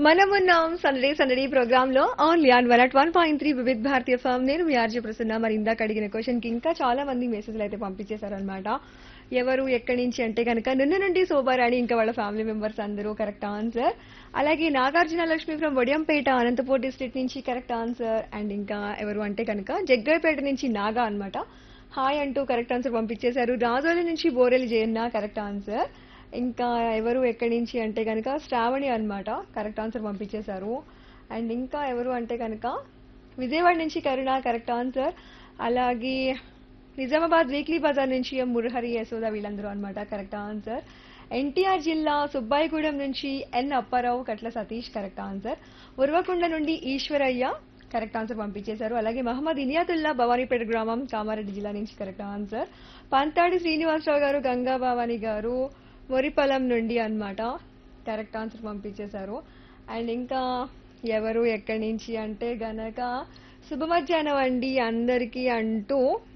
మనమున్నాం సందడి సందడి ప్రోగ్రామ్ లో only on one at one point three Vividh Bharati FM నేను మీ ఆర్జీ ప్రసన్న మరి ఇందాక అడిగిన క్వశ్చన్ కి ఇంకా చాలా మంది మెసేజ్లు అయితే పంపించేశారనమాట ఎవరు ఎక్కడి నుంచి అంటే కనుక నిన్న నుండి శోభారాణి ఇంకా వాళ్ళ ఫ్యామిలీ మెంబర్స్ అందరూ కరెక్ట్ ఆన్సర్ అలాగే నాగార్జున లక్ష్మి ఫ్రమ్ వడియంపేట అనంతపూర్ డిస్ట్రిక్ట్ నుంచి కరెక్ట్ ఆన్సర్ అండ్ ఇంకా ఎవరు అంటే కనుక జగ్గైపేట నుంచి నాగా అన్నమాట హాయ్ అంటూ కరెక్ట్ ఆన్సర్ పంపించేశారు రాజోలి నుంచి బోరెలి జయన్న కరెక్ట్ ఆన్సర్ ఇంకా ఎవరు ఎక్కడి నుంచి అంటే కనుక శ్రావణి అన్నమాట కరెక్ట్ ఆన్సర్ పంపించేశారు అండ్ ఇంకా ఎవరు అంటే కనుక విజయవాడ నుంచి కరుణ కరెక్ట్ ఆన్సర్ అలాగే నిజామాబాద్ వీక్లీ బజార్ నుంచి ఎం మురహరి యశోద వీళ్ళందరూ అన్నమాట కరెక్ట్ ఆన్సర్ ఎన్టీఆర్ జిల్లా సుబ్బాయిగూడెం నుంచి N Apparao Katla Satish correct answer Uravakonda నుండి ఈశ్వరయ్య కరెక్ట్ ఆన్సర్ పంపించేశారు అలాగే మహమ్మద్ ఇనియాతుల్లా భవానీపేట గ్రామం కామారెడ్డి జిల్లా నుంచి కరెక్ట్ ఆన్సర్ పంతాడి శ్రీనివాసరావు గారు గంగా భవాని గారు మొరిపలం నుండి అన్నమాట కరెక్ట్ ఆన్సర్ పంపించేశారు అండ్ ఇంకా ఎవరు ఎక్కడి నుంచి అంటే గనక శుభ మధ్యాహ్నం అండి అందరికీ అంటూ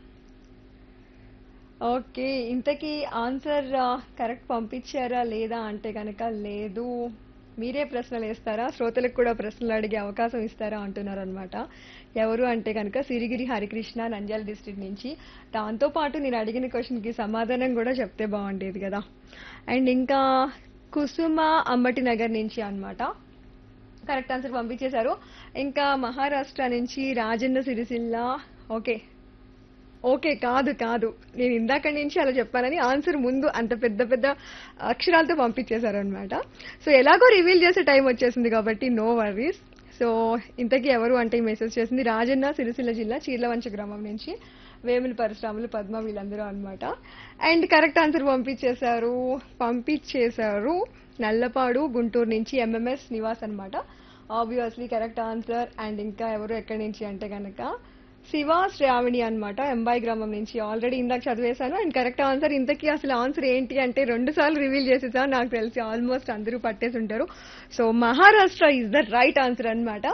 ఓకే ఇంతకీ ఆన్సర్ కరెక్ట్ పంపించారా లేదా అంటే కనుక లేదు మీరే ప్రశ్నలు వేస్తారా శ్రోతలకు కూడా ప్రశ్నలు అడిగే అవకాశం ఇస్తారా అంటున్నారు అనమాట ఎవరు అంటే కనుక సిరిగిరి హరికృష్ణ నంద్యాల డిస్ట్రిక్ట్ నుంచి దాంతో పాటు నేను అడిగిన క్వశ్చన్కి సమాధానం కూడా చెప్తే బాగుండేది కదా అండ్ ఇంకా కుసుమ అంబటి నగర్ నుంచి అన్నమాట కరెక్ట్ ఆన్సర్ పంపించేశారు ఇంకా మహారాష్ట్ర నుంచి రాజన్న సిరిసిల్ల ఓకే ఓకే కాదు కాదు నేను ఇందాక నుంచి అలా చెప్పానని ఆన్సర్ ముందు అంత పెద్ద పెద్ద అక్షరాలతో పంపించేశారు అనమాట సో ఎలాగో రివీల్ చేసే టైం వచ్చేసింది కాబట్టి నో వర్రీస్ సో ఇంతకీ ఎవరు అంటే మెసేజ్ చేసింది రాజన్న సిరిసిల్ల జిల్లా చీర్లవంచ గ్రామం నుంచి వేముల పరిశ్రమలు పద్మ వీళ్ళందరూ అనమాట అండ్ కరెక్ట్ ఆన్సర్ పంపించేశారు పంపించేశారు నల్లపాడు గుంటూరు నుంచి ఎంఎంఎస్ నివాస్ అనమాట ఆబ్వియస్లీ కరెక్ట్ ఆన్సర్ అండ్ ఇంకా ఎవరు ఎక్కడి నుంచి అంటే కనుక శివ శ్రావణి అనమాట ఎంబాయి గ్రామం నుంచి ఆల్రెడీ ఇందాక చదివేశాను అండ్ కరెక్ట్ ఆన్సర్ ఇంతకీ అసలు ఆన్సర్ ఏంటి అంటే రెండు సార్లు రివీల్ చేసేసా నాకు తెలిసి ఆల్మోస్ట్ అందరూ పట్టేసి ఉంటారు so Maharashtra is the right answer అన్నమాట